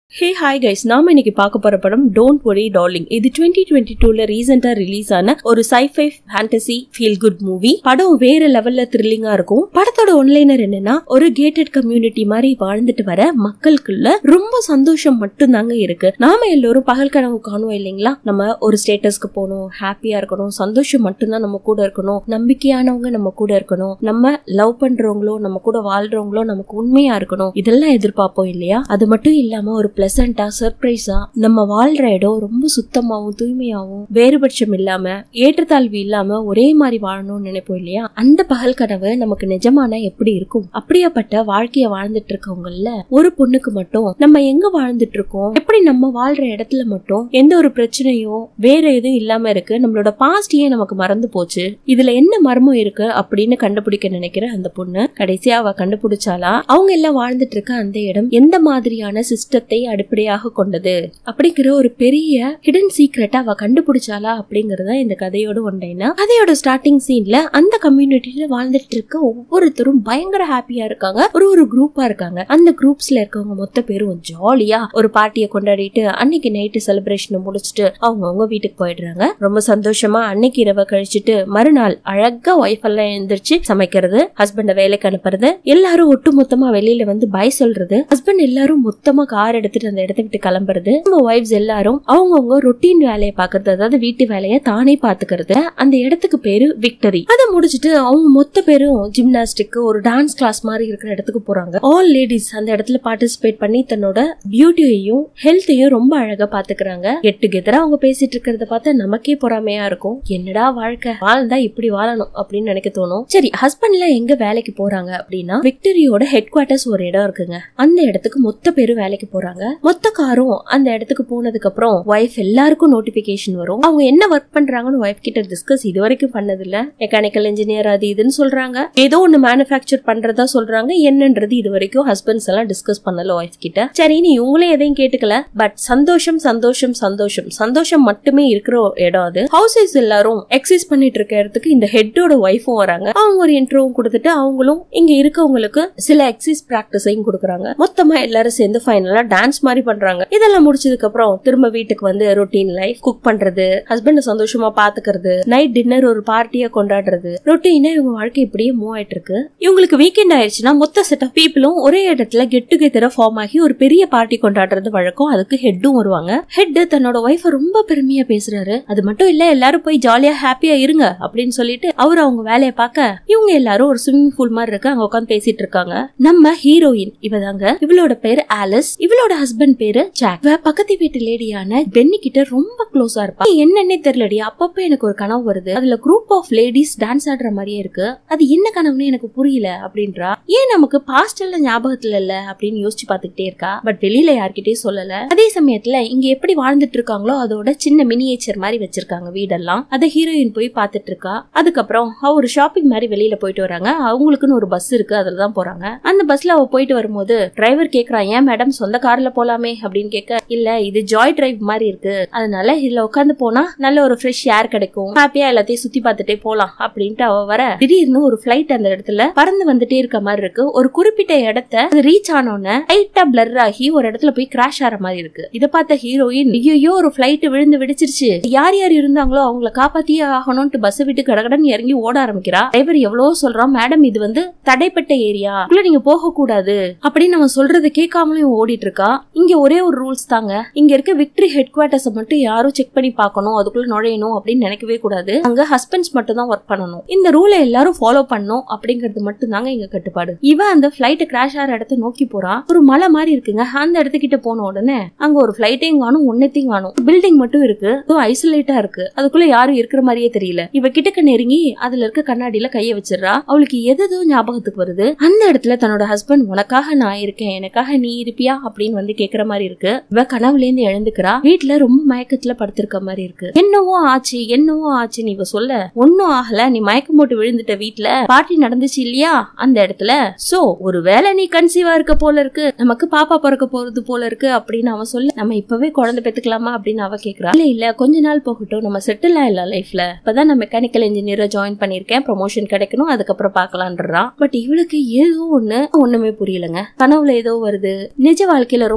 hey hi guys நாம இன்னைக்கு பார்க்க போற படம் டோன்ட் worry டார்லிங் இது டுவெண்ட்டி டுவெண்ட்டி டூல ரீசெண்டா ரிலீஸ் ஆன ஒரு scifi fantasy feel good movie படம் வேற லெவல்ல த்ரில்லிங்கா இருக்கும் படத்தோட ஒன்லைனர் என்னன்னா ஒரு கேட்டட் கம்யூனிட்டி மாதிரி வாழ்ந்துட்டு வர மக்களுக்குள்ள ரொம்ப சந்தோஷம் மட்டும்தாங்க இருக்கு நாம எல்லோரும் பகல் கனவு காணுவோம் இல்லைங்களா நம்ம ஒரு ஸ்டேட்டஸ்க்கு போகணும் ஹாப்பியா இருக்கணும் சந்தோஷம் மட்டும்தான் நம்ம கூட இருக்கணும் நம்பிக்கையானவங்க நம்ம கூட இருக்கணும் நம்ம லவ் பண்றவங்களோ நம்ம கூட வாழ்றவங்களோ நமக்கு உண்மையா இருக்கணும் இதெல்லாம் எதிர்பார்ப்போம் இல்லையா அது மட்டும் இல்லாம ஒரு பிளசண்டா சர்ப்ரைஸா நம்ம வாழ்ற இடம் ரொம்ப சுத்தமாவும் தூய்மையாவும் வேறுபட்சம் இல்லாம ஏற்றத்தாழ்வு இல்லாம ஒரே மாதிரி வாழணும்னு நினைப்போம் இல்லையா அந்த பகல் கனவு நமக்கு நிஜமான எப்படி இருக்கும் அப்படியாப்பட்ட வாழ்க்கைய வாழ்ந்துட்டு இருக்கவங்கல்ல ஒரு பொண்ணுக்கு மட்டும் நம்ம எங்க வாழ்ந்துட்டு இருக்கோம் எப்படி நம்ம வாழ்ற இடத்துல மட்டும் எந்த ஒரு பிரச்சனையோ வேற எதுவும் இல்லாம இருக்கு நம்மளோட பாஸ்ட் ஏன் நமக்கு மறந்து போச்சு இதுல என்ன மர்மம் இருக்கு அப்படின்னு கண்டுபிடிக்க நினைக்கிற அந்த பொண்ணு கடைசியா அவ கண்டுபிடிச்சாலா அவங்க எல்லாம் வாழ்ந்துட்டு இருக்க அந்த இடம் எந்த மாதிரியான சிஸ்டத்தை அடிப்படையாக கொண்டது அப்படிங்கிற ஒரு பெரிய ஹிடன் சீக்ரெட் அவ கண்டுபிடிச்சாலா அப்படிங்கறத இந்த கதையோட ஒன்றைனா கதையோட ஸ்டார்டிங் சீன்ல அந்த கம்யூனிட்டியில வாழ்ந்துட்டு இருக்க ஒவ்வொருத்தரும் பயங்கர ஹாப்பியா இருக்காங்க ஒரு ஒரு குரூப்பா இருக்காங்க அந்த குரூப்ஸ்ல இருக்கவங்க மொத்த பேரும் ஜாலியா ஒரு பார்ட்டியை கொண்டாடிட்டு அன்னைக்கு நைட்டு செலிப்ரேஷனை முடிச்சுட்டு அவங்கவுங்க வீட்டுக்கு போயிடுறாங்க ரொம்ப சந்தோஷமா அன்னைக்கு இரவை கழிச்சிட்டு மறுநாள் அழகா ஒய்ஃப் எல்லாம் எழுந்திரிச்சு சமைக்கிறது ஹஸ்பண்ட வேலைக்கு அனுப்புறது எல்லாரும் ஒட்டு மொத்தமா வெளியில வந்து பை சொல்றது ஹஸ்பண்ட் எல்லாரும் மொத்தமா கார் எடுத்துட்டு அந்த இடத்த விட்டு கிளம்புறது நம்ம ஒய்ஃப்ஸ் எல்லாரும் அவங்கவுங்க ரொட்டீன் வேலையை பாக்குறது அதாவது வீட்டு வேலையை தானே பாத்துக்கிறது அந்த இடத்துக்கு பேரு விக்டரி அதை முடிச்சிட்டு அவங்க மொத்த பேரும் ஜிம்னாஸ்டிக் ஒரு டான்ஸ் கிளாஸ் மாதிரி இருக்கிற இடத்துக்கு போறாங்க ஆல் லேடிஸ் அந்த இடத்துல பார்ட்டிசிபேட் பண்ணி தன்னோட பியூட்டியையும் ஹெல்த்தையும் ரொம்ப அழகா பாத்துக்கிறாங்க கெட் டுகெதரா அவங்க பேசிட்டு இருக்கிறத பார்த்தா நமக்கே பொறாமையா இருக்கும் என்னடா வாழ்க்கை வாழ்ந்தா இப்படி வாழணும் அப்படின்னு நினைக்க தோணும் சரி ஹஸ்பண்ட்லாம் எங்க வேலைக்கு போறாங்க அப்படின்னா விக்டரியோட ஹெட் குவார்டர்ஸ் ஒரு இடம் இருக்குங்க அந்த இடத்துக்கு மொத்த பேரும் வேலைக்கு போறாங்க மொத்த காரும் அந்த இடத்துக்கு போனதுக்கு அப்புறம் ஒய்ஃப் எல்லாருக்கும் நோட்டிபிகேஷன் வரும் அவங்க என்ன ஒர்க் பண்றாங்கன்னு ஒய்ஃப் கிட்ட டிஸ்கஸ் இது வரைக்கும் பண்ணது இல்ல மெக்கானிக்கல் இன்ஜினியர் அது இதுன்னு சொல்றாங்க ஏதோ ஒன்னு மேனுஃபேக்சர் பண்றதா சொல்றாங்க என்னன்றது இது வரைக்கும் ஹஸ்பண்ட்ஸ் எல்லாம் டிஸ்கஸ் பண்ணல ஒய்ஃப் கிட்ட சரின்னு இவங்களே எதையும் கேட்டுக்கல பட் சந்தோஷம் சந்தோஷம் சந்தோஷம் சந்தோஷம் மட்டுமே இருக்கிற இடம் அது ஹவுசஸ் எல்லாரும் எக்ஸசைஸ் பண்ணிட்டு இருக்க இடத்துக்கு இந்த ஹெட்டோட ஒய்ஃபும் வராங்க அவங்க ஒரு இன்டர்வியூ கொடுத்துட்டு அவங்களும் இங்க இருக்கவங்களுக்கு சில எக்ஸசைஸ் பிராக்டிஸையும் கொடுக்குறாங்க மொத்தமா எல்லாரும் சேர்ந்து ஃபைனலா டான்ஸ் மாதிரி பண்றாங்க இதெல்லாம் முடிச்சதுக்கு அப்புறம் திரும்ப வீட்டுக்கு வந்து ரொட்டீன் லைஃப் குக் பண்றது ஹஸ்பண்ட் சந்தோஷமா பாத்துக்கிறது நைட் டின்னர் ஒரு பார்ட்டியா கொண்டாடுறது ரொட்டீனா இவங்க வாழ்க்கை இப்படியே மூவ் ஆயிட்டு இருக்கு இவங்களுக்கு வீக்கெண்ட் ஆயிடுச்சுன்னா மொத்த செட் ஆஃப் பீப்புளும் ஒரே இடத்துல கெட் டுகெதரா ஃபார்ம் ஆகி ஒரு பெரிய பார்ட்டி கொண்டாடுறது வழக்கம் அதுக்கு ஹெட்டும் வருவாங்க ஹெட் தன்னோட ஒய்ஃப ரொம்ப பெருமையா பேசுறாரு அது மட்டும் இல்ல எல்லாரும் போய் ஜாலியா ஹாப்பியா இருங்க அப்படின்னு சொல்லிட்டு அவர் அவங்க வேலையை பார்க்க இவங்க எல்லாரும் ஒரு ஸ்விம்மிங் பூல் மாதிரி இருக்கு அங்க உட்காந்து பேசிட்டு இருக்காங்க நம்ம ஹீரோயின் இவதாங்க இவளோட பேரு ஆலிஸ் இவளோட ஹஸ்பண்ட் பேரு ஜாக் இவ பக்கத்து வீட்டு லேடியான பென்னி கிட்ட ரொம்ப க்ளோஸா இருப்பா என்னன்னே தெரியலடி அப்பப்ப எனக்கு ஒரு கனவு வருது அதுல குரூப் ஆஃப் லேடிஸ் டான்ஸ் ஆடுற மாதிரியே இருக்கு அது என்ன கனவுன்னு எனக்கு புரியல அப்படின்றா ஏன் நமக்கு பாஸ்ட் எல்லாம் ஞாபகத்துல இல்ல அப்படின்னு யோசிச்சு பாத்துக்கிட்டே இருக்கா பட் வெளியில யார்கிட்டயும் சொல்லல அதே சமயத்துல இங்க எப்படி வாழ்ந்துட்டு இருக்காங்களோ அதோட சின்ன மினியேச்சர் மாதிரி வச்சிருக்காங்க வீடெல்லாம் அத ஹீரோயின் போய் பாத்துட்டு இருக்கா அதுக்கப்புறம் அவ ஒரு ஷாப்பிங் மாதிரி வெளியில போயிட்டு வராங்க அவங்களுக்குன்னு ஒரு பஸ் இருக்கு அதுல தான் போறாங்க அந்த பஸ்ல அவ போயிட்டு வரும்போது டிரைவர் கேக்குறான் ஏன் மேடம் சொந்த கார்ல போலாமே அப்படின்னு கேட்க இல்ல இது ஜாய் டிரைவ் மாதிரி இருக்கு அதனால இதுல உட்காந்து போனா நல்ல ஒரு ஃப்ரெஷ் ஏர் கிடைக்கும் ஹாப்பியா எல்லாத்தையும் சுத்தி பார்த்துட்டே போலாம் அப்படின்ட்டு அவ வர திடீர்னு ஒரு ஃபிளைட் அந்த இடத்துல பறந்து வந்துட்டே இருக்க மாதிரி இருக்கு ஒரு குறிப்பிட்ட இடத்த அது ரீச் ஆனோன்னு லைட்டா பிளர் ஆகி ஒரு இடத்துல போய் கிராஷ் ஆற மாதிரி இருக்கு இத பார்த்த ஹீரோயின் ஐயோ ஒரு ஃபிளைட் விழுந்து வெடிச்சிருச்சு யார் யார் இருந்தாங்களோ அவங்கள காப்பாத்தியே ஆகணும்ட்டு பஸ் விட்டு கடகடன் இறங்கி ஓட ஆரம்பிக்கிறா டிரைவர் எவ்வளவோ சொல்றான் மேடம் இது வந்து தடைப்பட்ட ஏரியா உள்ள நீங்க போக கூடாது அப்படின்னு நம்ம சொல்றதை கேட்காமலும் ஓடிட்டு இருக்கா இங்க ஒரே ஒரு ரூல்ஸ் தாங்க இங்க இருக்க விக்டரி ஹெட் குவார்டர்ஸ் மட்டும் யாரும் செக் பண்ணி பார்க்கணும் அதுக்குள்ள நுழையணும் அப்படின்னு நினைக்கவே கூடாது அங்க ஹஸ்பண்ட்ஸ் மட்டும் தான் ஒர்க் பண்ணணும் இந்த ரூலை எல்லாரும் ஃபாலோ பண்ணணும் அப்படிங்கிறது மட்டும் தாங்க இங்க கட்டுப்பாடு இவ அந்த பிளைட் கிராஷ் ஆகிற இடத்த நோக்கி போறா ஒரு மலை மாதிரி இருக்குங்க அந்த இடத்துக்கிட்ட போன உடனே அங்க ஒரு பிளைட்டையும் காணும் ஒன்னத்தையும் காணும் பில்டிங் மட்டும் இருக்கு ஐசோலேட்டா இருக்கு அதுக்குள்ள யாரும் இருக்கிற மாதிரியே தெரியல இவ கிட்டக்க நெருங்கி அதுல இருக்க கண்ணாடியில கைய வச்சிடறா அவளுக்கு எதோ ஞாபகத்துக்கு வருது அந்த இடத்துல தன்னோட ஹஸ்பண்ட் உனக்காக நான் இருக்கேன் எனக்காக நீ இருப்பியா அப்படின்னு வந்து கேக்குற மாதிரி இருக்கு இவ கனவுல இருந்து எழுந்துக்கிறா வீட்டுல ரொம்ப மயக்கத்துல படுத்திருக்க மாதிரி இருக்கு என்னவோ ஆச்சு என்னவோ ஆச்சு நீ இவ சொல்ல ஒன்னும் ஆகல நீ மயக்கம் போட்டு விழுந்துட்ட வீட்டுல பார்ட்டி நடந்துச்சு இல்லையா அந்த இடத்துல சோ ஒருவேளை நீ கன்சீவா இருக்க போல இருக்கு நமக்கு பாப்பா பிறக்க போறது போல இருக்கு அப்படின்னு அவன் சொல்ல நம்ம இப்பவே குழந்தை பெத்துக்கலாமா அப்படின்னு அவ கேக்குறா இல்ல இல்ல கொஞ்ச நாள் போகட்டும் நம்ம செட்டில் ஆயிடலாம் லைஃப்ல இப்பதான் நான் மெக்கானிக்கல் இன்ஜினியரா ஜாயின் பண்ணிருக்கேன் ப்ரொமோஷன் கிடைக்கணும் அதுக்கப்புறம் பாக்கலான்றா பட் இவளுக்கு ஏதோ ஒண்ணு ஒண்ணுமே புரியலங்க கனவுல ஏதோ வருது நிஜ வாழ்க்கையில ரொம்ப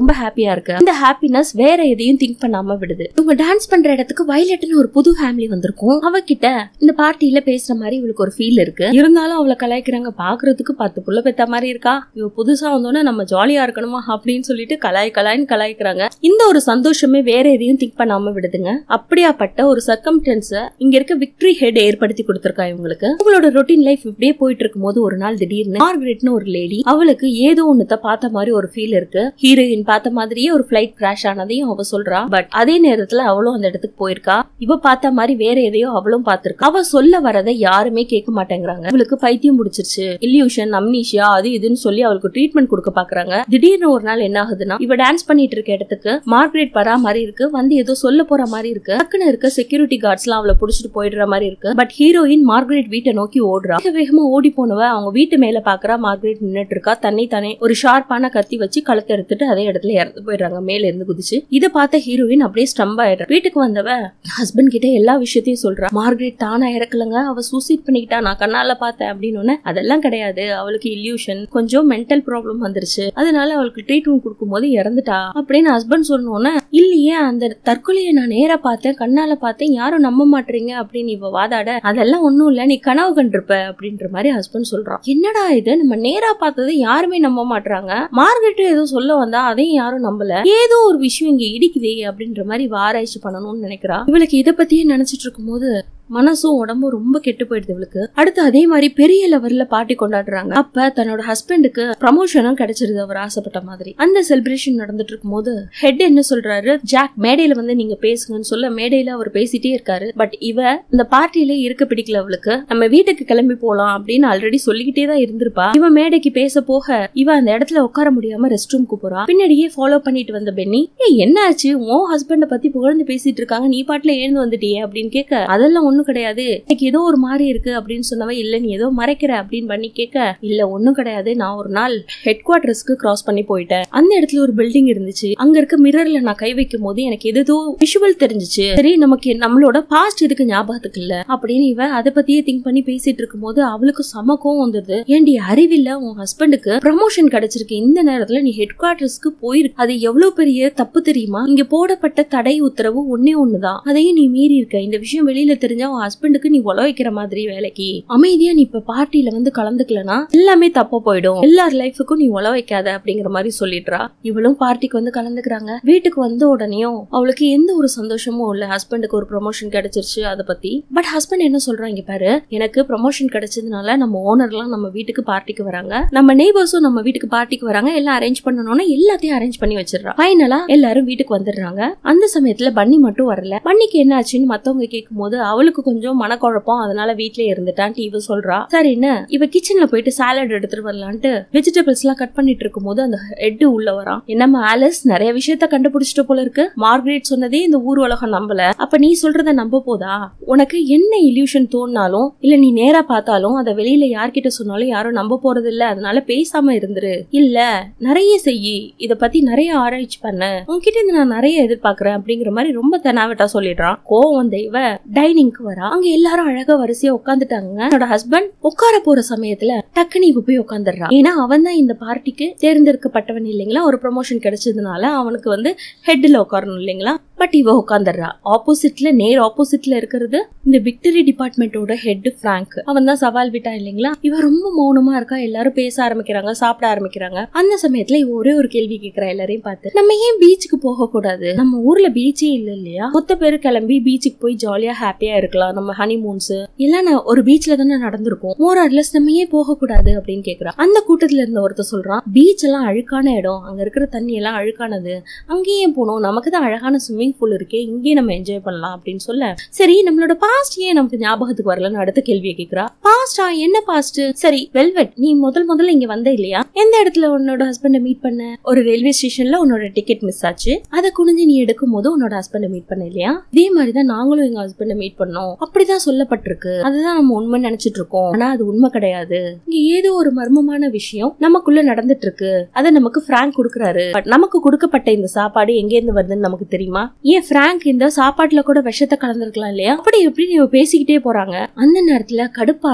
ரொம்ப ஹாப்பியா இருக்கு இந்த ஹாப்பினஸ் வேற எதையும் திங்க் பண்ணாம விடுது இவங்க டான்ஸ் பண்ற இடத்துக்கு வயலட்னு ஒரு புது ஃபேமிலி வந்திருக்கும் அவகிட்ட இந்த பார்ட்டியில பேசுற மாதிரி இவளுக்கு ஒரு ஃபீல் இருக்கு இருந்தாலும் அவளை கலாய்க்கிறாங்க பாக்குறதுக்கு பத்து புள்ள பெத்த மாதிரி இருக்கா இவ புதுசா வந்தோன்னே நம்ம ஜாலியா இருக்கணுமா அப்படின்னு சொல்லிட்டு கலாய் கலாய்னு கலாய்க்கிறாங்க இந்த ஒரு சந்தோஷமே வேற எதையும் திங்க் பண்ணாம விடுதுங்க அப்படியாப்பட்ட ஒரு சர்க்கம்டன்ஸ இங்க இருக்க விக்டரி ஹெட் ஏற்படுத்தி கொடுத்திருக்கா இவங்களுக்கு அவங்களோட ரொட்டீன் லைஃப் இப்படியே போயிட்டு இருக்கும்போது ஒரு நாள் திடீர்னு மார்கரெட்னு ஒரு லேடி அவளுக்கு ஏதோ ஒண்ணுத்த பார்த்த மாதிரி ஒரு ஃபீல் இருக்கு ஹீரோயின் பார்த்த மாதிரியே ஒரு ஃபிளைட் கிராஷ் ஆனதையும் அவ சொல்றா பட் அதே நேரத்துல அவளும் அந்த இடத்துக்கு போயிருக்கா இவ பார்த்த மாதிரி வேற எதையோ அவளும் பார்த்திருக்கா அவ சொல்ல வரதை யாருமே கேட்க மாட்டேங்கிறாங்க அவளுக்கு பைத்தியம் முடிச்சிருச்சு இல்யூஷன் அம்னீஷியா அது இதுன்னு சொல்லி அவளுக்கு ட்ரீட்மெண்ட் கொடுக்க பாக்குறாங்க திடீர்னு ஒரு நாள் என்ன ஆகுதுன்னா இவ டான்ஸ் பண்ணிட்டு இருக்க இடத்துக்கு மார்கரெட் வரா மாதிரி இருக்கு வந்து ஏதோ சொல்ல போற மாதிரி இருக்கு டக்குன்னு இருக்க செக்யூரிட்டி கார்ட்ஸ் எல்லாம் அவளை புடிச்சிட்டு போயிடுற மாதிரி இருக்கு பட் ஹீரோயின் மார்கரெட் வீட்டை நோக்கி ஓடுறா வேக வேகமா ஓடி போனவ அவங்க வீட்டு மேல பாக்குறா மார்கரெட் நின்னுட்டு இருக்கா தன்னை தானே ஒரு ஷார்ப்பான கத்தி வச்சு கழுத்தை எடுத்துட்டு அதே இடத்துல இறந்து போயிடுறாங்க மேல இருந்து குதிச்சு இதை பார்த்த ஹீரோயின் அப்படியே ஸ்டம்ப் ஆயிடுறா வீட்டுக்கு வந்தவ ஹஸ்பண்ட் கிட்ட எல்லா விஷயத்தையும் சொல்றா மார்கரெட் தானா இறக்கலங்க அவ சூசைட் பண்ணிக்கிட்டா நான் கண்ணால பார்த்தேன் அப்படின்னு உடனே, அதெல்லாம் கிடையாது அவளுக்கு இல்யூஷன் கொஞ்சம் மென்டல் ப்ராப்ளம் வந்துருச்சு அதனால அவளுக்கு ட்ரீட்மெண்ட் கொடுக்கும்போது இறந்துட்டா அப்படின்னு ஹஸ்பண்ட் சொன்னோன்னே இல்லையே அந்த தற்கொலையை நான் நேரா பார்த்தேன் கண்ணால பார்த்தேன் யாரும் நம்ப மாட்டீங்க அப்படின்னு இவ வாதாட அதெல்லாம் ஒண்ணும் இல்ல நீ கனவு கண்டிருப்ப அப்படின்ற மாதிரி ஹஸ்பண்ட் சொல்றான் என்னடா இது நம்ம நேரா பார்த்ததை யாருமே நம்ப மாட்றாங்க மார்கெட் ஏதோ சொல்ல வந்தா அதையும் யாரும் நம்பல ஏதோ ஒரு விஷயம் இங்க இடிக்குதே அப்படின்ற மாதிரி இவ ஆராய்ச்சி பண்ணணும்னு நினைக்கிறா இவளுக்கு இதை பத்தியே நினைச்சிட்டு இருக்கும்போது மனசும் உடம்பும் ரொம்ப கெட்டு போயிடுது இவளுக்கு அடுத்து அதே மாதிரி பெரிய லெவல்ல பார்ட்டி கொண்டாடுறாங்க அப்ப தன்னோட ஹஸ்பண்டுக்கு ப்ரமோஷனும் கிடைச்சிருது அவர் ஆசைப்பட்ட மாதிரி அந்த செலிப்ரேஷன் நடந்துட்டு இருக்கும்போது ஹெட் என்ன சொல்றாரு ஜாக் மேடையில வந்து நீங்க பேசுங்கன்னு சொல்ல மேடையில அவர் பேசிட்டே இருக்காரு பட் இவ இந்த பார்ட்டியில இருக்க பிடிக்கல அவளுக்கு நம்ம வீட்டுக்கு கிளம்பி போலாம் அப்படின்னு ஆல்ரெடி சொல்லிக்கிட்டே தான் இருந்திருப்பா இவ மேடைக்கு பேச போக இவ அந்த இடத்துல உட்கார முடியாம ரெஸ்ட் ரூம்க்கு போறா பின்னாடியே ஃபாலோ பண்ணிட்டு வந்த பென்னி ஏய் என்ன ஆச்சு உன் ஹஸ்பண்ட பத்தி புகழ்ந்து பேசிட்டு இருக்காங்க நீ பாட்டுல எழுந்து வந்துட்டியே அப்படின்னு கேட்க அதெல்லாம் ஒண்ணும் கிடையாது எனக்கு ஏதோ ஒரு மாதிரி இருக்கு அப்படின்னு சொன்னவ இல்ல நீ ஏதோ மறைக்கிற அப்படின்னு பண்ணி கேட்க இல்ல ஒண்ணும் கிடையாது நான் ஒரு நாள் ஹெட் குவார்டர்ஸ்க்கு கிராஸ் பண்ணி போயிட்டேன் அந்த இடத்துல ஒரு பில்டிங் இருந்துச்சு அங்க இருக்க மிரர்ல நான் கை வைக்கும் போது எனக்கு ஏதோ விஷுவல் தெரிஞ்சுச்சு சரி நமக்கு நம்மளோட பாஸ்ட் இதுக்கு ஞாபகத்துக்கு இல்ல அப்படின்னு இவ அதை பத்தியே திங்க் பண்ணி பேசிட்டு இருக்கும்போது அவளுக்கு சம கோவம் வந்துருது ஏன்டி அறிவில்ல உன் ஹஸ்பண்டுக்கு ப்ரமோஷன் கிடைச்சிருக்கு இந்த நேரத்துல நீ ஹெட் குவார்டர்ஸ்க்கு போயிருக்கு அது எவ்வளவு பெரிய தப்பு தெரியுமா இங்க போடப்பட்ட தடை உத்தரவு ஒன்னே ஒண்ணுதான் அதையும் நீ மீறி இருக்க இந்த விஷயம் வெளியில தெரிஞ்சா உன் ஹஸ்பண்டுக்கு நீ உழ வைக்கிற மாதிரி வேலைக்கு அமைதியா நீ இப்ப பார்ட்டியில வந்து கலந்துக்கலனா எல்லாமே தப்பா போயிடும் எல்லார் லைஃபுக்கும் நீ உழ வைக்காத அப்படிங்கிற மாதிரி சொல்லிடுறா இவளும் பார்ட்டிக்கு வந்து கலந்துக்கிறாங்க வீட்டுக்கு வந்த உடனேயும் அவளுக்கு எந்த ஒரு சந்தோஷமும் இல்ல ஹஸ்பண்டுக்கு ஒரு ப்ரொமோஷன் கிடைச்சிருச்சு அதை பத்தி பட் ஹஸ்பண்ட் என்ன சொல்றாங்க பாரு எனக்கு ப்ரொமோஷன் கிடைச்சதுனால நம்ம ஓனர்லாம் நம்ம வீட்டுக்கு பார்ட்டிக்கு வராங்க நம்ம நெய்பர்ஸும் நம்ம வீட்டுக்கு பார்ட்டிக்கு வராங்க எல்லாம் அரேஞ்ச் பண்ணணும்னா எல்லாத்தையும் அரேஞ்ச் பண்ணி வச்சிடுறா ஃபைனலா எல்லாரும் வீட்டுக்கு வந்துடுறாங்க அந்த சமயத்துல பன்னி மட்டும் வரல பன்னிக்கு என்ன ஆச்சுன்னு மத்தவங்க கேட்கும் போது அவளுக்கு கொஞ்சம் மனக்குழப்பம் அதனால வீட்லயே இருந்துட்டான் இவ சொல்றா சரின்னு இவ கிச்சன்ல போயிட்டு சாலட் எடுத்துட்டு வரலான்ட்டு வெஜிடபிள்ஸ் எல்லாம் கட் பண்ணிட்டு இருக்கும் போது அந்த ஹெட் உள்ள வரான் என்னம்மா ஆலிஸ் நிறைய விஷயத்த கண்டுபிடிச்சிட்ட போல இருக்கு மார்கரெட் சொன்னதே இந்த ஊர் உலகம் நம்பல அப்ப நீ சொல்றத நம்ப போதா உனக்கு என்ன இல்யூஷன் தோணினாலும் இல்ல நீ நேரா பார்த்தாலும் அதை வெளியில யார்கிட்ட சொன்னாலும் யாரும் நம்ப போறது இல்ல அதனால பேசாம இருந்துரு இல்ல நிறைய செய்யி இத பத்தி நிறைய ஆராய்ச்சி பண்ண உன்கிட்ட இருந்து நான் நிறைய எதிர்பார்க்கறேன் அப்படிங்கிற மாதிரி ரொம்ப தெனாவட்டா சொல்லிடுறான் கோவம் வந்த இவ டைனிங்க்கு வரா அங்க எல்லாரும் அழகா வரிசையா உட்காந்துட்டாங்க என்னோட ஹஸ்பண்ட் உட்கார போற சமயத்துல டக்குனு இவ போய் உட்காந்துடுறான் ஏன்னா அவன் தான் இந்த பார்ட்டிக்கு தேர்ந்தெடுக்கப்பட்டவன் இல்லைங்களா ஒரு ப்ரொமோஷன் கிடைச்சதுனால அவனுக்கு வந்து ஹெட்ல உட்காரணும் இல்லைங்களா பட் இவ உட்காந்துடுறா ஆப்போசிட்ல நேர் ஆப்போசிட்ல இருக்கிறது இந்த விக்டரி டிபார்ட்மெண்டோட ஹெட் பிராங்க் அவன் தான் சவால் விட்டா இல்லைங்களா இவ ரொம்ப மௌனமா இருக்கா எல்லாரும் பேச ஆரம்பிக்கிறாங்க சாப்பிட ஆரம்பிக்கிறாங்க அந்த சமயத்துல இவ ஒரே ஒரு கேள்வி கேக்குறா எல்லாரையும் பார்த்து நம்ம ஏன் பீச்சுக்கு போக கூடாது நம்ம ஊர்ல பீச்சே இல்ல இல்லையா மொத்த பேரு கிளம்பி பீச்சுக்கு போய் ஜாலியா ஹாப்பியா இருக்கலாம் நம்ம ஹனிமூன்ஸ் எல்லாம் நான் ஒரு பீச்ல தானே நடந்திருக்கும் மோர் அட்லஸ் நம்ம ஏன் போக கூடாது அப்படின்னு கேக்குறா அந்த கூட்டத்துல இருந்த ஒருத்தர் சொல்றான் பீச் எல்லாம் அழுக்கான இடம் அங்க இருக்கிற தண்ணி எல்லாம் அழுக்கானது அங்கேயே போனோம் நமக்கு தான் அழகான ஸ்விம்மிங் பூல் இருக்கே இங்கேயே நம்ம என்ஜாய் பண்ணலாம் அப்படின்னு சொல்ல சரி நம்மளோட பாஸ்ட் ஏன் நமக்கு ஞாபகத்துக்கு வரலன்னு அடுத்த கேள்வியை கேக்குறா பாஸ்டா என்ன பாஸ்ட் சரி வெல்வெட் நீ முதல் முதல்ல இங்க வந்த இல்லையா எந்த இடத்துல உன்னோட ஹஸ்பண்ட மீட் பண்ண ஒரு ரயில்வே ஸ்டேஷன்ல உன்னோட டிக்கெட் மிஸ் ஆச்சு அதை குனிஞ்சு நீ எடுக்கும் போது உன்னோட ஹஸ்பண்ட மீட் பண்ண இல்லையா இதே மாதிரிதான் நாங்களும் எங்க ஹஸ்பண்ட மீட் பண்ணோம் அப்படிதான் சொல்லப்பட்டிருக்கு அதுதான் நம்ம உண்மை நினைச்சிட்டு இருக்கோம் ஆனா அது உண்மை கிடையாது இங்க ஏதோ ஒரு மர்மமான விஷயம் நமக்குள்ள நடந்துட்டு இருக்கு அதை நமக்கு பிராங்க் கொடுக்கறாரு பட் நமக்கு கொடுக்கப்பட்ட இந்த சாப்பாடு எங்க இருந்து வருதுன்னு நமக்கு தெரியுமா ஏன் பிராங்க் இந்த சாப்பாட்டுல கூட விஷத்தை கலந்துருக்கலாம் இல்லையா அப்படி எப்படி இவ பேசிக்கிட்டே போறாங்க அந்த நேரத்துல கடுப்பான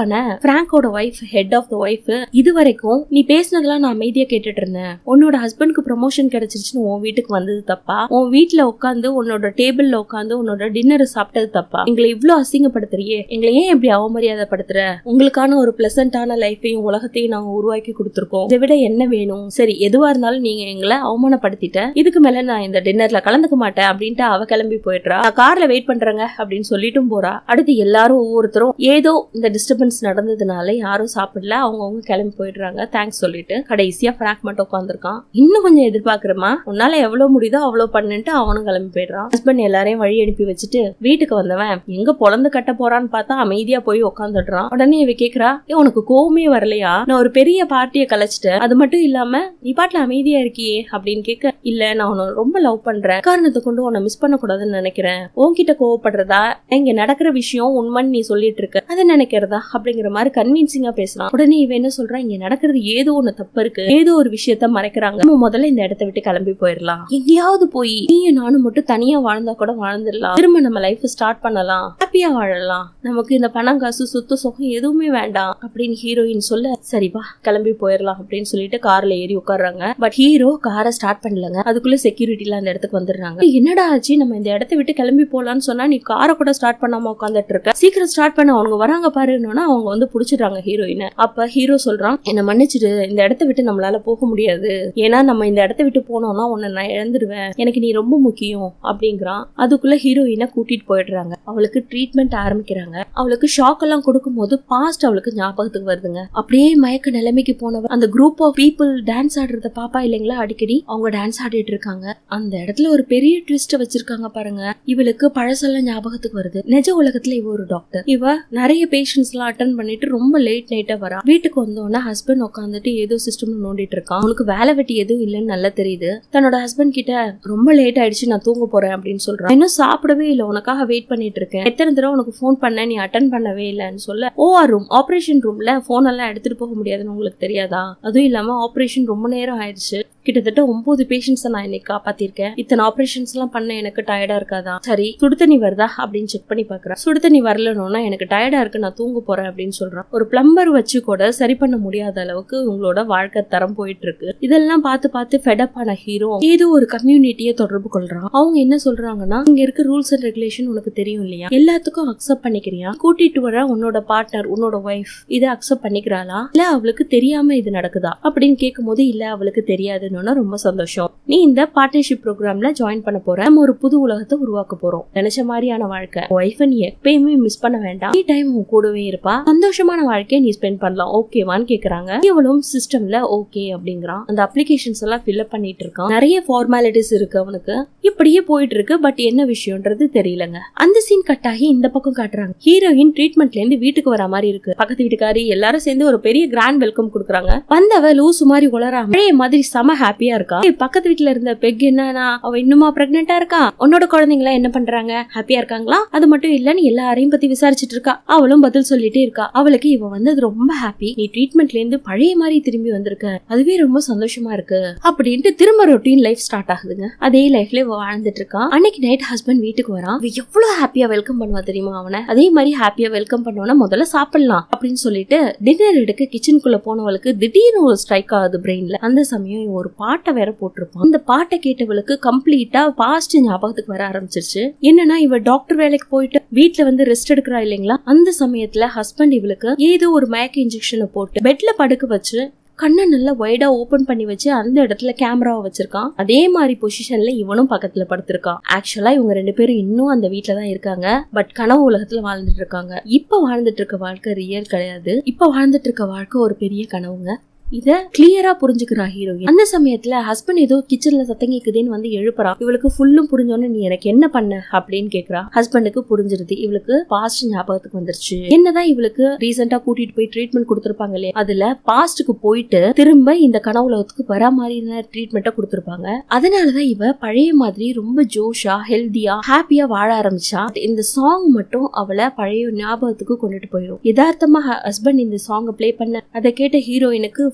தானே பிராங்கோட wife head of the wife இது வரைக்கும் நீ பேசினதெல்லாம் நான் அமைதியா கேட்டுட்டு இருந்தேன் உன்னோட ஹஸ்பண்ட்க்கு ப்ரமோஷன் கிடைச்சிருச்சுன்னு உன் வீட்டுக்கு வந்தது தப்பா உன் வீட்டுல உட்காந்து உன்னோட டேபிள்ல உட்காந்து உன்னோட டின்னர் சாப்பிட்டது தப்பா எங்களை இவ்ளோ அசிங்கப்படுத்துறியே எங்களை ஏன் இப்படி அவமரியாதைப்படுத்துற உங்களுக்கான ஒரு பிளசண்டான லைஃபையும் உலகத்தையும் நாங்க உருவாக்கி கொடுத்துருக்கோம் இதை விட என்ன வேணும் சரி எதுவா இருந்தாலும் நீங்க எங்களை அவமானப்படுத்திட்ட இதுக்கு மேல நான் இந்த டின்னர்ல கலந்துக்க மாட்டேன் அப்படின்ட்டு அவ கிளம்பி போயிடுறா நான் கார்ல வெயிட் பண்றேங்க அப்படின்னு சொல்லிட்டும் போறா அடுத்து எல்லாரும் ஒவ்வொருத்தரும் ஏதோ இந்த டிஸ்டர்பன்ஸ் நடந்ததுனால யாரும் சாப்பிடல அவங்கவுங்க கிளம்பி போயிடுறாங்க தேங்க்ஸ் சொல்லிட்டு கடைசியா ஃபிராக் மட்டும் உட்காந்துருக்கான் இன்னும் கொஞ்சம் எதிர்பார்க்கிறமா உன்னால எவ்வளவு முடியுதோ அவ்வளவு பண்ணுன்ட்டு அவனும் கிளம்பி போயிடுறான் ஹஸ்பண்ட் எல்லாரையும் வழி அனுப்பி வச்சுட்டு வீட்டுக்கு வந்தவன் எங்க பொழந்து கட்ட போறான்னு பார்த்தா அமைதியா போய் உட்காந்துடுறான் உடனே இவ கேக்குறா "ஏய், உனக்கு கோவமே வரலையா நான் ஒரு பெரிய பார்ட்டியை கலைச்சிட்டேன் அது மட்டும் இல்லாம நீ பாட்டுல அமைதியா இருக்கியே அப்படின்னு கேட்க இல்ல நான் உன்னை ரொம்ப லவ் பண்றேன் காரணத்தை கொண்டு உன்னை மிஸ் பண்ண கூடாதுன்னு நினைக்கிறேன் உன்கிட்ட கோவப்படுறதா இங்க நடக்கிற விஷயம் உண்மைன்னு நீ சொல்லிட்டு இருக்க அதை நினைக்கிறதா அப்படிங்கிற மாதிரி கன்வின்சிங்கா பேசுறான் உடனே இவன் என்ன சொல்றான் இங்க நடக்கிறது ஏதோ ஒண்ணு தப்பு இருக்கு ஏதோ ஒரு விஷயத்த மறைக்கிறாங்க நம்ம முதல்ல இந்த இடத்த விட்டு கிளம்பி போயிடலாம் எங்கேயாவது போய் நீயும் நானும் மட்டும் தனியா வாழ்ந்தா கூட வாழ்ந்துடலாம் திரும்ப நம்ம லைஃப் ஸ்டார்ட் பண்ணலாம் ஹாப்பியா வாழலாம் நமக்கு இந்த பணம் காசு சொத்து சுகம் எதுவுமே வேண்டாம் அப்படின்னு ஹீரோயின் சொல்ல சரி வா கிளம்பி போயிடலாம் அப்படின்னு சொல்லிட்டு கார்ல ஏறி உட்கார்றாங்க பட் ஹீரோ காரை ஸ்டார்ட் பண்ணலங்க அதுக்குள்ள செக்யூரிட்டில அந்த இடத்துக்கு வந்துடுறாங்க "ஏய், என்னடா ஆச்சு நம்ம இந்த இடத்த விட்டு கிளம்பி போலாம்னு சொன்னா நீ காரை கூட ஸ்டார்ட் பண்ணாம உட்காந்துட்டு இருக்க சீக்கிரம் ஸ்டார்ட் பண்ண அவங்க வராங்க பாருன்னா அவங்க வந்து புடிச்சிடுறாங்க ஹீரோயினை அப்ப ஹீரோ சொல்றான் என்ன மன்னிச்சிடு இந்த இடத்த விட்டு நம்மளால போக முடியாது ஏன்னா நம்ம இந்த இடத்த விட்டு போனோம்னா உன்னை நான் இழந்துருவேன் எனக்கு நீ ரொம்ப முக்கியம் அப்படிங்கிறான் அதுக்குள்ள ஹீரோயினை கூட்டிட்டு போயிடுறாங்க அவளுக்கு ட்ரீட்மெண்ட் ஆரம்பிக்கிறாங்க அவளுக்கு ஷாக் எல்லாம் கொடுக்கும்போது பாஸ்ட் அவளுக்கு ஞாபகத்துக்கு வருதுங்க அப்படியே மயக்க நிலைமைக்கு போனவ அந்த குரூப் ஆஃப் பீப்புள் டான்ஸ் ஆடுறத பாப்பா இல்லைங்களா அடிக்கடி அவங்க டான்ஸ் ஆடிட்டு இருக்காங்க அந்த இடத்துல ஒரு பெரிய ட்விஸ்ட் வச்சிருக்காங்க பாருங்க இவளுக்கு பழசெல்லாம் ஞாபகத்துக்கு வருது நிஜ உலகத்துல இவ ஒரு டாக்டர் இவ நிறைய பேஷண்ட்ஸ் எல்லாம் அட்டன் பண்ணிட்டு ரொம்ப லேட் நைட்டா வரா வீட்டுக்கு வந்தோடனே ஹஸ்பண்ட் உட்காந்துட்டு ஏதோ சிஸ்டம்ல நோண்டிட்டு இருக்கான் அவனுக்கு வேலை வெட்டி எதுவும் இல்லைன்னு நல்லா தெரியுது தன்னோட ஹஸ்பண்ட் கிட்ட ரொம்ப லேட் ஆயிடுச்சு நான் தூங்க போறேன் அப்படின்னு சொல்றான் இன்னும் சாப்பிடவே இல்லை உனக்காக வெயிட் பண்ணிட்டு இருக்கேன் எத்தனை தடவை உனக்கு ஃபோன் பண்ண நீ அட்டன் பண்ணவே இல்லைன்னு சொல்ல ஓஆர் ரூம் ஆபரேஷன் ரூம்ல போன் எல்லாம் எடுத்துட்டு போக முடியாதுன்னு உங்களுக்கு தெரியாதா அதுவும் இல்லாம ஆபரேஷன் ரொம்ப நேரம் ஆயிடுச்சு கிட்டத்தட்ட ஒன்பது பேஷண்ட்ஸை நான் இன்னைக்கு காப்பாத்திருக்கேன் இத்தனை ஆபரேஷன்ஸ் எல்லாம் பண்ண எனக்கு டயர்டா இருக்காதா சரி சுடு தண்ணி வருதா அப்படின்னு செக் பண்ணி பாக்குறேன் சுடு தண்ணி வரலன்னா எனக்கு டயர்டா இருக்கு நான் தூங்க போறேன் அப்படின்னு சொல்றான் ஒரு பிளம்பர் வச்சு கூட சரி பண்ண முடியாத அளவுக்கு உங்களோட வாழ்க்கை தரம் போயிட்டு இருக்கு இதெல்லாம் பார்த்து பார்த்து ஃபெடப் ஆன ஹீரோ ஏதோ ஒரு கம்யூனிட்டியை தொடர்பு கொள்றான் அவங்க என்ன சொல்றாங்கன்னா இங்க இருக்க ரூல்ஸ் அண்ட் ரெகுலேஷன் உனக்கு தெரியும் இல்லையா எல்லாத்துக்கும் அக்செப்ட் பண்ணிக்கிறியா கூட்டிட்டு வர உன்னோட பார்ட்னர் உன்னோட ஒய்ஃப் இதை அக்செப்ட் பண்ணிக்கிறாளா இல்ல அவளுக்கு தெரியாம இது நடக்குதா அப்படின்னு கேட்கும் போது இல்ல அவளுக்கு தெரியாதுன்னு ரொம்ப சந்தோஷம் நீ இந்த பார்ட்னர்ஷிப் ப்ரோக்ராம்ல ஜாயின் பண்ண போற நம்ம ஒரு புது உலகத்தை உருவாக்க போறோம் நினைச்ச மாதிரியான வாழ்க்கை ஒய்ஃபை நீ எப்பயுமே மிஸ் பண்ண வேண்டாம் நீ டைம் உன் கூடவே இருப்பா சந்தோஷமான வாழ்க்கையை நீ ஸ்பெண்ட் பண்ணலாம் ஓகேவான்னு கேக்குறாங்க இவளும் சிஸ்டம்ல ஓகே அப்படிங்கிறான் அந்த அப்ளிகேஷன்ஸ் எல்லாம் ஃபில்அப் பண்ணிட்டு இருக்கான் நிறைய ஃபார்மாலிட்டிஸ் இருக்கு அவனுக்கு இப்படியே போயிட்டு இருக்கு பட் என்ன விஷயம்ன்றது தெரியலங்க அந்த சீன் கட் ஆகி இந்த பக்கம் காட்டுறாங்க ஹீரோயின் ட்ரீட்மெண்ட்ல இருந்து வீட்டுக்கு வர மாதிரி இருக்கு பக்கத்து வீட்டுக்காரி எல்லாரும் சேர்ந்து ஒரு பெரிய கிராண்ட் வெல்கம் கொடுக்குறாங்க வந்தவ லூசு மாதிரி உளராம பழைய மாதிரி செம ஹாப்பியா இருக்கா ஏய், பக்கத்து வீட்டுல இருந்த பெக் என்னன்னா அவ இன்னுமா பிரெக்னெண்டா இருக்கா உன்னோட குழந்தைங்களா என்ன பண்றாங்க ஹாப்பியா இருக்காங்களா அது மட்டும் இல்லன்னு எல்லாரையும் பத்தி விசாரிச்சிட்டு இருக்கா அவளும் பதில் சொல்லிட்டே இருக்கா அவளுக்கு இவ வந்தது ரொம்ப ஹாப்பி நீ ட்ரீட்மெண்ட்ல இருந்து பழைய மாதிரி திரும்பி வந்திருக்க அதுவே ரொம்ப சந்தோஷமா இருக்கு அப்படின்ட்டு திரும்ப ரொட்டீன் லைஃப் ஸ்டார்ட் ஆகுதுங்க அதே லைஃப்ல இவ வாழ்ந்துட்டு இருக்கா அன்னைக்கு நைட் ஹஸ்பண்ட் வீட்டுக்கு வரான் இவ எவ்வளவு ஹாப்பியா வெல்கம் பண்ணுவா தெரியுமா அவனை அதே மாதிரி ஹாப்பியா வெல்கம் பண்ணோன்னா முதல்ல சாப்பிடலாம் அப்படின்னு சொல்லிட்டு டின்னர் எடுக்க கிச்சனுக்குள்ள போனவளுக்கு திடீர்னு ஒரு ஸ்ட்ரைக் ஆகுது பிரெயின்ல அந்த சமயம் இவன் ஒரு பாட்டை வேற போட்டிருப்பான் அந்த பாட்டை கேட்டவளுக்கு கம்ப்ளீட்டா பாஸ்ட் ஞாபகத்துக்கு வர ஆரம்பிச்சிருச்சு என்னன்னா இவ டாக்டர் வேலைக்கு போயிட்டு வீட்ல வந்து ரெஸ்ட் எடுக்கிறா இல்லைங்களா அந்த சமயத்துல ஹஸ்பண்ட் இவளுக்கு ஏதோ ஒரு மயக்க இன்ஜெக்ஷனை போட்டு பெட்ல படுக்க வச்சு கண்ணை நல்லா ஒய்டா ஓபன் பண்ணி வச்சு அந்த இடத்துல கேமராவை வச்சிருக்கான் அதே மாதிரி பொசிஷன்ல இவனும் பக்கத்துல படுத்திருக்கான் ஆக்சுவலா இவங்க ரெண்டு பேரும் இன்னும் அந்த வீட்ல தான் இருக்காங்க பட் கனவு உலகத்துல வாழ்ந்துட்டு இருக்காங்க இப்ப வாழ்ந்துட்டு இருக்க வாழ்க்கை ரியல் கிடையாது இப்ப வாழ்ந்துட்டு இருக்க வாழ்க்கை ஒரு பெரிய கனவுங்க இத கிளியரா புரிஞ்சுக்கிறா ஹீரோயின் அந்த சமயத்துல ஹஸ்பண்ட் ஏதோ கிச்சன்ல சத்தம் கேக்குதுன்னு வந்து எழுப்புறான் இவளுக்கு ஃபுல்லும் புரிஞ்சோன்னு நீ எனக்கு என்ன பண்ண அப்படின்னு கேக்குறா ஹஸ்பண்டுக்கு புரிஞ்சிருது இவளுக்கு பாஸ்ட் ஞாபகத்துக்கு வந்துருச்சு என்னதான் இவளுக்கு ரீசெண்டா கூட்டிட்டு போய் ட்ரீட்மெண்ட் கொடுத்திருப்பாங்க இல்லையா அதுல பாஸ்டுக்கு போயிட்டு திரும்ப இந்த கனவுலகத்துக்கு வர மாதிரியான ட்ரீட்மெண்ட்டை கொடுத்திருப்பாங்க அதனாலதான் இவ பழைய மாதிரி ரொம்ப ஜோஷா ஹெல்தியா ஹாப்பியா வாழ ஆரம்பிச்சா இந்த சாங் மட்டும் அவளை பழைய ஞாபகத்துக்கு கொண்டுட்டு போயிடும் யதார்த்தமா ஹஸ்பண்ட் இந்த சாங்கை ப்ளே பண்ண அதை கேட்ட ஹீரோயினுக்கு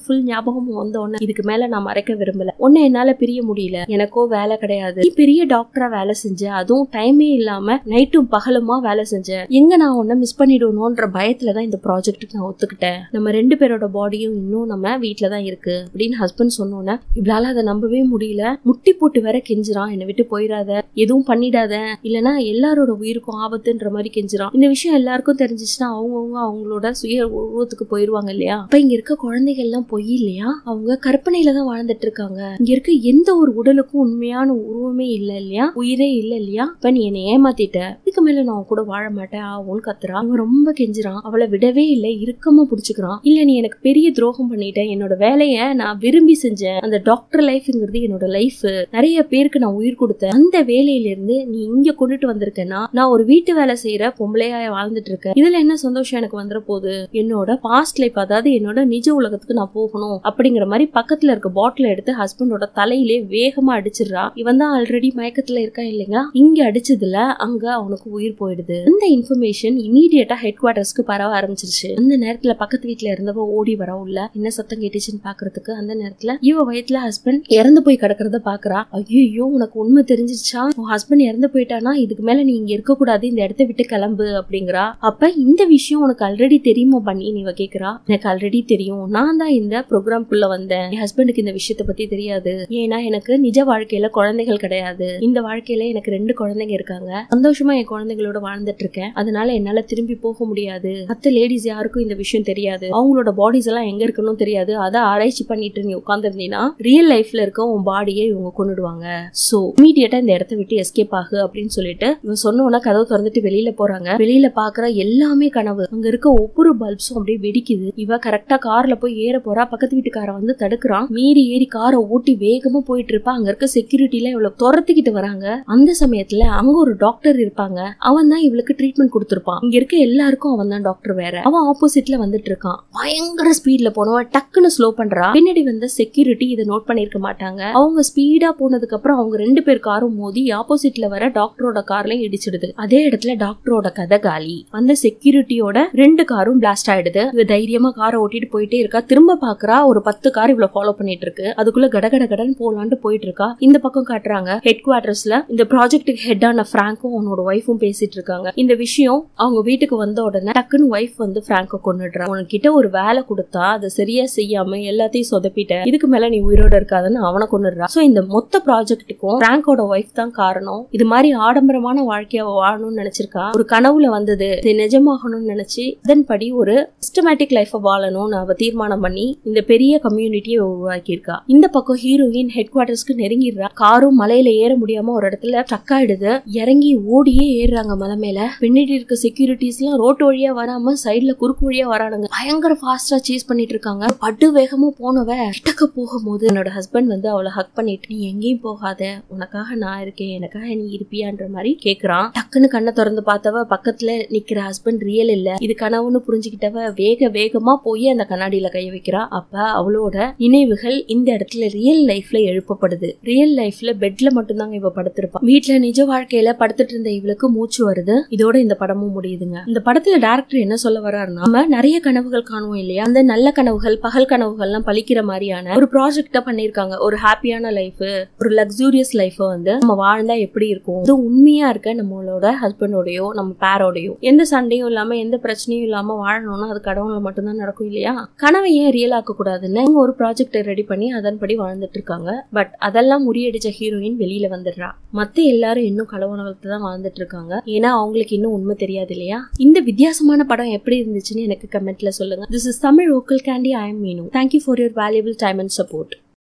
ஃபுல் ஞாபகமும் வந்த உடனே இதுக்கு மேல நான் மறைக்க விரும்பல உன்னை என்னால பிரிய முடியல எனக்கோ வேலை கிடையாது நீ பெரிய டாக்டரா வேலை செஞ்ச அதுவும் டைமே இல்லாம நைட்டும் பகலுமா வேலை செஞ்ச எங்க நான் உன்னை மிஸ் பண்ணிடுவோன்ற பயத்துல தான் இந்த ப்ராஜெக்ட்டுக்கு நான் ஒத்துக்கிட்டேன் நம்ம ரெண்டு பேரோட பாடியும் இன்னும் நம்ம வீட்ல தான் இருக்கு அப்படின்னு ஹஸ்பண்ட் சொன்னோன்னே இவளால அதை நம்பவே முடியல முட்டி போட்டு வேற கெஞ்சுறான் என்னை விட்டு போயிடாத எதுவும் பண்ணிடாத இல்லனா எல்லாரோட உயிருக்கும் ஆபத்துன்ற மாதிரி கெஞ்சுறான் இந்த விஷயம் எல்லாருக்கும் தெரிஞ்சிச்சுன்னா அவங்கவுங்க அவங்களோட சுய உருவத்துக்கு போயிருவாங்க இல்லையா அப்ப இங்க இருக்க குழந்தைகள் எல்லாம் பொய் இல்லையா அவங்க கற்பனையில தான் வாழ்ந்துட்டு இருக்காங்க இங்க இருக்க எந்த ஒரு உடலுக்கும் உண்மையான உருவமே இல்ல இல்லையா உயிரே இல்ல இல்லையா இப்ப நீ என்னை ஏமாத்திட்ட இதுக்கு மேல நான் உன் கூட வாழ மாட்டேன் ஆவுன்னு கத்துறான் அவன் ரொம்ப கெஞ்சுறான் அவளை விடவே இல்லை இறுக்கமா புடிச்சுக்கிறான் இல்ல நீ எனக்கு பெரிய துரோகம் பண்ணிட்ட என்னோட வேலைய நான் விரும்பி செஞ்சேன் அந்த டாக்டர் லைஃப்ங்கிறது என்னோட லைஃப் நிறைய பேருக்கு நான் உயிர் கொடுத்தேன் அந்த வேலையில இருந்து நீ இங்க கொண்டுட்டு வந்திருக்கேன்னா நான் ஒரு வீட்டு வேலை செய்யற பொம்பளையா வாழ்ந்துட்டு இருக்கேன் இதுல என்ன சந்தோஷம் எனக்கு வந்துட போகுது என்னோட பாஸ்ட் லைஃப் அதாவது என்னோட நிஜ உலகத்துக்கு நான் போகணும் அப்படிங்கிற மாதிரி பக்கத்துல இருக்க பாட்டில் எடுத்து ஹஸ்பண்டோட தலையிலே வேகமா அடிச்சிடுறா இவன் தான் ஆல்ரெடி மயக்கத்துல இருக்கான் இல்லைங்க இங்க அடிச்சதுல அங்க அவனுக்கு உயிர் போயிடுது அந்த இன்ஃபர்மேஷன் இமீடியட்டா ஹெட் குவார்டர்ஸ்க்கு பரவ ஆரம்பிச்சிருச்சு அந்த நேரத்துல பக்கத்து வீட்டுல இருந்தவ ஓடி வர உள்ள என்ன சத்தம் கேட்டுச்சுன்னு பாக்குறதுக்கு அந்த நேரத்துல இவ வயத்துல ஹஸ்பண்ட் இறந்து போய் கிடக்கிறத பாக்குறா ஐயோ உனக்கு உண்மை தெரிஞ்சிருச்சா உன் ஹஸ்பண்ட் இறந்து போயிட்டானா இதுக்கு மேல நீ இங்க இருக்க கூடாது இந்த இடத்த விட்டு கிளம்பு அப்படிங்கிறா அப்ப இந்த விஷயம் உனக்கு ஆல்ரெடி தெரியுமா பண்ணி நீ இவ கேக்குறா எனக்கு ஆல்ரெடி தெரியும் நான் தான் இந்த ப்ரோக்ராம்குள்ள வந்தேன் என் ஹஸ்பண்டுக்கு இந்த விஷயத்த பத்தி தெரியாது ஏன்னா எனக்கு நிஜ வாழ்க்கையில குழந்தைகள் கிடையாது இந்த வாழ்க்கையில எனக்கு ரெண்டு குழந்தைங்க இருக்காங்க சந்தோஷமா என் குழந்தைங்களோட வாழ்ந்துட்டு இருக்கேன் அதனால என்னால திரும்பி போக முடியாது மத்த லேடிஸ் யாருக்கும் இந்த விஷயம் தெரியாது அவங்களோட பாடிஸ் எல்லாம் எங்க இருக்குன்னு தெரியாது அதை ஆராய்ச்சி பண்ணிட்டு நீ உட்காந்துருந்தீங்கன்னா ரியல் லைஃப்ல இருக்க உன் பாடியை இவங்க கொண்டுடுவாங்க சோ இமீடியட்டா இந்த இடத்த விட்டு எஸ்கேப் ஆகு அப்படின்னு சொல்லிட்டு இவன் சொன்னோன்னா கதவு திறந்துட்டு வெளியில போறாங்க வெளியில பாக்குற எல்லாமே கனவு அங்க இருக்க ஒவ்வொரு பல்ப்ஸும் அப்படியே வெடிக்குது இவ கரெக்டா கார்ல போய் ஏற போறா பக்கத்து வீட்டுக்காரன் வந்து தடுக்கிறான் மீறி ஏறி காரை ஓட்டி வேகமா போயிட்டு இருப்பா அங்க இருக்க செக்யூரிட்டில இவ்வளவு துரத்திக்கிட்டு வராங்க அந்த சமயத்துல அங்க ஒரு டாக்டர் இருப்பாங்க அவன் தான் இவளுக்கு ட்ரீட்மெண்ட் கொடுத்திருப்பான் இங்க இருக்க எல்லாருக்கும் அவன் தான் டாக்டர் வேற அவன் ஆப்போசிட்ல வந்துட்டு இருக்கான் பயங்கர ஸ்பீட்ல போனவன் டக்குன்னு ஸ்லோ பண்றா பின்னாடி வந்த செக்யூரிட்டி இதை நோட் பண்ணிருக்க மாட்டாங்க அவங்க ஸ்பீடா போனதுக்கு அப்புறம் அவங்க ரெண்டு பேர் காரும் மோதி ஆப்போசிட்ல வர டாக்டரோட கார்லயும் இடிச்சிடுது அதே இடத்துல டாக்டரோட கதை காலி அந்த செக்யூரிட்டியோட ரெண்டு காரும் பிளாஸ்ட் ஆயிடுது இவ தைரியமா காரை ஓட்டிட்டு போயிட்டே இருக்கா திரும்ப பாக்குறா ஒரு பத்து கார் இவ்வளவு ஃபாலோ பண்ணிட்டு இருக்கு அதுக்குள்ள கடகட கடன் போலான்ட்டு போயிட்டு இருக்கா இந்த பக்கம் காட்டுறாங்க ஹெட் குவார்டர்ஸ்ல இந்த ப்ராஜெக்ட்டுக்கு ஹெட்டான பிராங்கும் அவனோட ஒய்ஃபும் பேசிட்டு இருக்காங்க இந்த விஷயம் அவங்க வீட்டுக்கு வந்த உடனே டக்குன்னு ஒய்ஃப் வந்து பிராங்க கொண்டுடுறா உனக்கிட்ட ஒரு வேலை கொடுத்தா அதை சரியா செய்யாம எல்லாத்தையும் சொதப்பிட்ட இதுக்கு மேல நீ உயிரோட இருக்காதுன்னு அவனை கொண்டுடுறா சோ இந்த மொத்த ப்ராஜெக்ட்டுக்கும் பிராங்கோட ஒய்ஃப் தான் காரணம் இது மாதிரி ஆடம்பரமான வாழ்க்கைய அவ வாழணும்னு நினைச்சிருக்கா ஒரு கனவுல வந்தது இது நிஜமாகணும்னு நினைச்சு அதன்படி ஒரு சிஸ்டமேட்டிக் லைஃப வாழணும்னு அவ தீர்மானம் பண்ணி இந்த பெரிய கம்யூனிட்டியை உருவாக்கியிருக்கா இந்த பக்கம் ஹீரோயின் ஹெட் குவார்டர்ஸ்க்கு நெருங்கிடுறா காரும் மலையில ஏற முடியாம ஒரு இடத்துல ஸ்டக் ஆயிடுது இறங்கி ஓடியே ஏறுறாங்க மலை மேல பின்னாடி இருக்க செக்யூரிட்டிஸ் எல்லாம் ரோட்டு வழியா வராம சைடுல குறுக்கு வழியா வரானுங்க பயங்கர ஃபாஸ்டா சேஸ் பண்ணிட்டு இருக்காங்க படு வேகமா போனவ கிட்டக்க போகும்போது என்னோட ஹஸ்பண்ட் வந்து அவளை ஹக் பண்ணிட்டு நீ எங்கேயும் போகாத உனக்காக நான் இருக்கேன் எனக்காக நீ இருப்பியான்ற மாதிரி கேக்குறான் டக்குன்னு கண்ணை திறந்து பார்த்தவ பக்கத்துல நிக்கிற ஹஸ்பண்ட் ரியல் இல்ல இது கனவுன்னு புரிஞ்சுக்கிட்டவ வேக வேகமா போய் அந்த கண்ணாடியில கை வைக்கிறா அப்ப அவளோட நினைவுகள் இந்த இடத்துல ரியல் லைஃப்ல எழுப்பப்படுது ரியல் லைஃப்ல பெட்ல மட்டும்தாங்க இவ படுத்திருப்பா வீட்ல நிஜ வாழ்க்கையில படுத்துட்டு இருந்த இவளுக்கு மூச்சு வருது இதோட இந்த படமும் முடியுதுங்க இந்த படத்துல டேரக்டர் என்ன சொல்ல வர்றாருன்னா நம்ம நிறைய கனவுகள் காணுவோம் இல்லையா அந்த நல்ல கனவுகள் பகல் கனவுகள்லாம் பழிக்கிற மாதிரியான ஒரு ப்ராஜெக்ட பண்ணிருக்காங்க ஒரு ஹாப்பியான லைஃப் ஒரு லக்ஸூரியஸ் லைஃப் வந்து நம்ம வாழ்ந்தா எப்படி இருக்கும் இது உண்மையா இருக்க நம்மளோட ஹஸ்பண்டோடயோ நம்ம பேரோடயோ எந்த சண்டையும் இல்லாம எந்த பிரச்சனையும் இல்லாம வாழணும்னா அது கடவுள்ல மட்டும்தான் நடக்கும் இல்லையா கனவை ஏன் ரியல் ஆக்க கூடாதுன்னு அவங்க ஒரு ப்ராஜெக்ட் ரெடி பண்ணி அதன்படி வாழ்ந்துட்டு இருக்காங்க பட் அதெல்லாம் முறியடிச்ச ஹீரோயின் வெளியில வந்துடுறா மத்த எல்லாரும் இன்னும் கலவனத்தை தான் வாழ்ந்துட்டு இருக்காங்க ஏன்னா அவங்களுக்கு இன்னும் உண்மை தெரியாது இல்லையா இந்த வித்தியாசமான படம் எப்படி இருந்துச்சுன்னு எனக்கு கமெண்ட்ல சொல்லுங்க this is Tamil vocal candy I am Meenu thank you for your valuable time and support